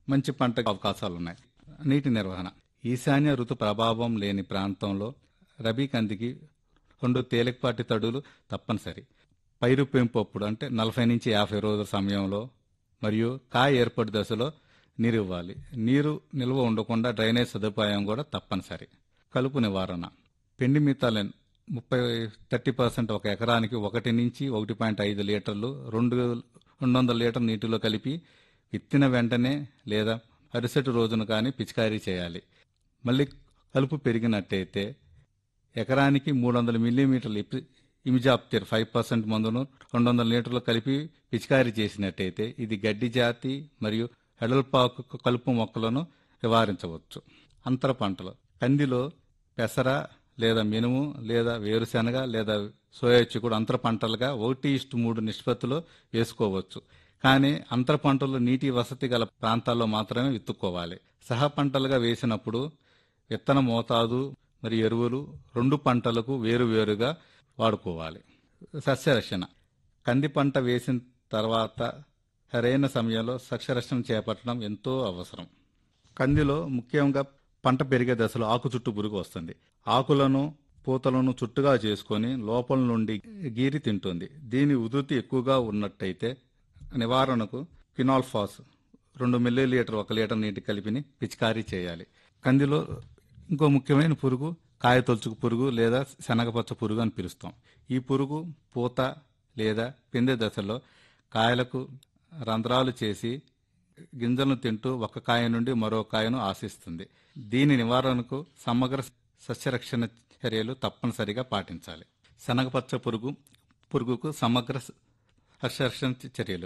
మంచి పంట అవకాశాలు ఉన్నాయి నీటి నిర్వహణ ఈశాన్య ఋతు ప్రభావం లేని ప్రాంతంలో రబీ కందికి రెండు తేలికపాటి తడులు తప్పనిసరి పైరు పెంపు అప్పుడు అంటే నలభై నుంచి యాభై రోజుల సమయంలో మరియు కాయ ఏర్పడి దశలో నీరు ఇవ్వాలి నీరు నిల్వ ఉండకుండా డ్రైనేజ్ సదుపాయం కూడా తప్పనిసరి కలుపు నివారణ పిండి మితాలెన్ ముప్పై థర్టీ పర్సెంట్ ఒక ఎకరానికి ఒకటి నుంచి ఒకటి పాయింట్ ఐదు లీటర్లు రెండు రెండు వందల లీటర్ నీటిలో కలిపి విత్తిన వెంటనే లేదా మరుసటి రోజున కానీ పిచికారీ చేయాలి మళ్ళీ కలుపు పెరిగినట్టయితే ఎకరానికి మూడు వందల మిల్లీమీటర్లు ఇపి- ఇమిజాప్తిర్ ఫైవ్ పర్సెంట్ మందును రెండు వందల లీటర్లు కలిపి పిచికారీ చేసినట్టయితే ఇది గడ్డి జాతి మరియు ఎడల్పాకు కలుపు మొక్కలను నివారించవచ్చు అంతర పంటలు కందిలో పెసర లేదా మినుము లేదా వేరుశెనగ లేదా సోయా చిక్కుడు అంతర పంటలుగా ఒకటి ఇష్టు మూడు నిష్పత్తిలో వేసుకోవచ్చు కానీ అంతర పంటలు నీటి వసతి గల ప్రాంతాల్లో మాత్రమే విత్తుకోవాలి సహ పంటలుగా వేసినప్పుడు విత్తన మోతాదు మరియు ఎరువులు రెండు పంటలకు వేరువేరుగా వాడుకోవాలి సస్యరక్షణ కంది పంట వేసిన తర్వాత సరైన సమయంలో సస్యరక్షణ చేపట్టడం ఎంతో అవసరం కందిలో ముఖ్యంగా పంట పెరిగే దశలో ఆకు చుట్టూ పురుగు వస్తుంది ఆకులను పూతలను చుట్టుగా చేసుకొని లోపల నుండి గీరి తింటుంది దీని ఉధృతి ఎక్కువగా ఉన్నట్టయితే నివారణకు ఫినాల్ఫాస్ రెండు మిల్లీ లీటర్ ఒక లీటర్ నీటి కలిపిని పిచికారీ చేయాలి కందిలో ఇంకో ముఖ్యమైన పురుగు కాయ తొలుచుకు పురుగు లేదా శనగపచ్చ పురుగు అని పిలుస్తాం ఈ పురుగు పూత లేదా పిందె దశలో కాయలకు రంధ్రాలు చేసి గింజలను తింటూ ఒక కాయ నుండి మరో కాయను ఆశిస్తుంది దీని నివారణకు సమగ్ర సస్యరక్షణ చర్యలు తప్పనిసరిగా పాటించాలి శనగపచ్చ పురుగు పురుగుకు సమగ్ర సస్యరక్షణ చర్యలు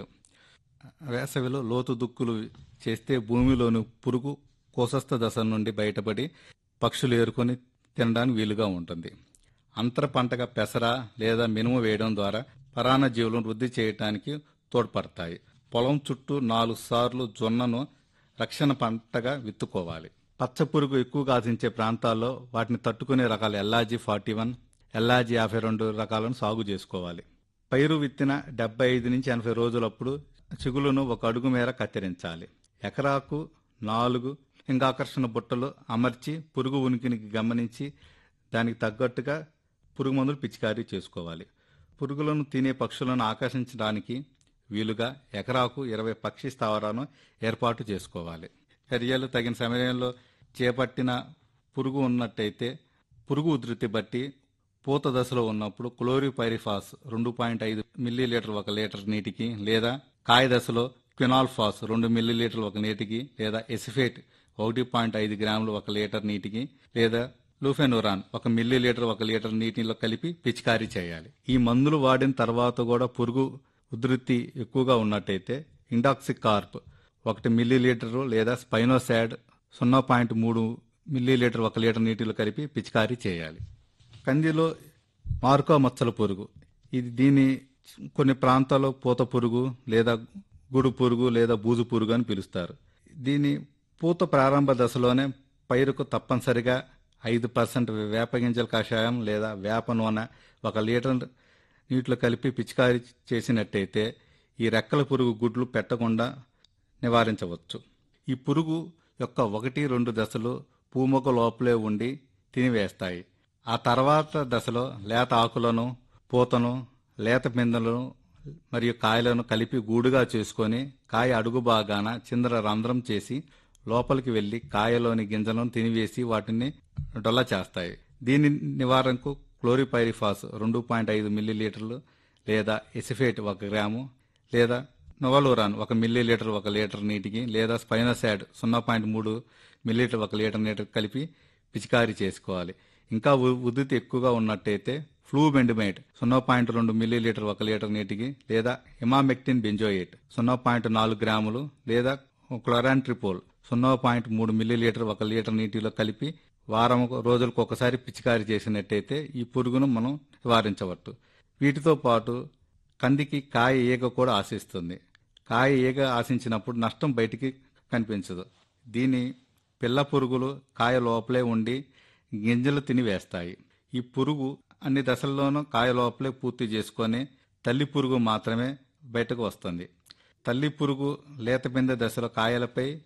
వేసవిలో లోతు దుక్కులు చేస్తే భూమిలోని పురుగు కోసస్థ దశ నుండి బయటపడి పక్షులు ఏరుకొని తినడానికి వీలుగా ఉంటుంది అంతర పంటగా పెసర లేదా మినుము వేయడం ద్వారా పరాణ జీవులను వృద్ధి చేయడానికి తోడ్పడతాయి పొలం చుట్టూ నాలుగు సార్లు జొన్నను రక్షణ పంటగా విత్తుకోవాలి పచ్చ పురుగు ఎక్కువగా ఆశించే ప్రాంతాల్లో వాటిని తట్టుకునే రకాల ఎల్ఆర్జీ ఫార్టీ వన్ ఎల్ఆర్జీ యాభై రెండు రకాలను సాగు చేసుకోవాలి పైరు విత్తిన డెబ్బై ఐదు నుంచి ఎనభై రోజులప్పుడు చిగులును ఒక అడుగు మేర కత్తిరించాలి ఎకరాకు నాలుగు లింగాకర్షణ బుట్టలు అమర్చి పురుగు ఉనికిని గమనించి దానికి తగ్గట్టుగా పురుగు మందులు పిచికారీ చేసుకోవాలి పురుగులను తినే పక్షులను ఆకర్షించడానికి వీలుగా ఎకరాకు ఇరవై పక్షి స్థావరాలను ఏర్పాటు చేసుకోవాలి చర్యలు తగిన సమయంలో చేపట్టిన పురుగు ఉన్నట్టయితే పురుగు ఉధృతి బట్టి పూత దశలో ఉన్నప్పుడు క్లోరిపైరిఫాస్ రెండు పాయింట్ ఐదు మిల్లీ లీటర్ ఒక లీటర్ నీటికి లేదా కాయ దశలో క్వినాల్ఫాస్ రెండు మిల్లీ లీటర్లు ఒక నీటికి లేదా ఎసిఫేట్ ఒకటి పాయింట్ ఐదు గ్రాములు ఒక లీటర్ నీటికి లేదా లూఫెనురాన్ ఒక మిల్లీ లీటర్ ఒక లీటర్ నీటిలో కలిపి పిచికారీ చేయాలి ఈ మందులు వాడిన తర్వాత కూడా పురుగు ఉధృతి ఎక్కువగా ఉన్నట్టయితే ఇండాక్సిక్ కార్ప్ ఒకటి మిల్లీ లీటరు లేదా స్పైనోసాడ్ సున్నా పాయింట్ మూడు మిల్లీ లీటర్ ఒక లీటర్ నీటిలో కలిపి పిచికారీ చేయాలి కందిలో మార్కో మచ్చల పురుగు ఇది దీని కొన్ని ప్రాంతాల్లో పూత పురుగు లేదా గుడు పురుగు లేదా బూజు పురుగు అని పిలుస్తారు దీని పూత ప్రారంభ దశలోనే పైరుకు తప్పనిసరిగా ఐదు పర్సెంట్ వేప గింజల కషాయం లేదా వేప నూనె ఒక లీటర్ నీటిలో కలిపి పిచికారీ చేసినట్టయితే ఈ రెక్కల పురుగు గుడ్లు పెట్టకుండా నివారించవచ్చు ఈ పురుగు యొక్క ఒకటి రెండు దశలు పూమొక లోపలే ఉండి తినివేస్తాయి ఆ తర్వాత దశలో లేత ఆకులను పూతను లేత పిందెలను మరియు కాయలను కలిపి గూడుగా చేసుకొని కాయ అడుగు భాగాన చిందర రంధ్రం చేసి లోపలికి వెళ్లి కాయలోని గింజలను తినివేసి వాటిని డొల్ల చేస్తాయి దీని నివారణకు క్లోరిపైరిఫాస్ రెండు పాయింట్ ఐదు మిల్లీ లీటర్లు లేదా ఎసిఫేట్ ఒక గ్రాము లేదా నొవలోరాన్ ఒక మిల్లీ లీటర్ ఒక లీటర్ నీటికి లేదా స్పైనోసాడ్ సున్నా పాయింట్ మూడు మిల్లీలీటర్ ఒక లీటర్ నీటికి కలిపి పిచికారీ చేసుకోవాలి ఇంకా ఉ- ఉధృతి ఎక్కువగా ఉన్నట్టయితే ఫ్లూ బెండిమైట్ సున్నా పాయింట్ రెండు మిల్లీ లీటర్ ఒక లీటర్ నీటికి లేదా ఇమామెక్టిన్ బెంజోయేట్ సున్నా పాయింట్ నాలుగు గ్రాములు లేదా క్లోరాంట్రిపోల్ సున్నా పాయింట్ మూడు మిల్లీ లీటర్ ఒక లీటర్ నీటిలో కలిపి వారం రోజులకు ఒకసారి పిచికారీ చేసినట్టయితే ఈ పురుగును మనం నివారించవచ్చు వీటితో పాటు కందికి కాయ ఈగ కూడా ఆశిస్తుంది కాయ ఈగ ఆశించినప్పుడు నష్టం బయటికి కనిపించదు దీని పిల్ల పురుగులు కాయ లోపలే ఉండి గింజలు తిని వేస్తాయి ఈ పురుగు అన్ని దశల్లోనూ కాయ లోపలే పూర్తి చేసుకొని తల్లి పురుగు మాత్రమే బయటకు వస్తుంది తల్లి పురుగు లేత పిందె దశలో కాయలపై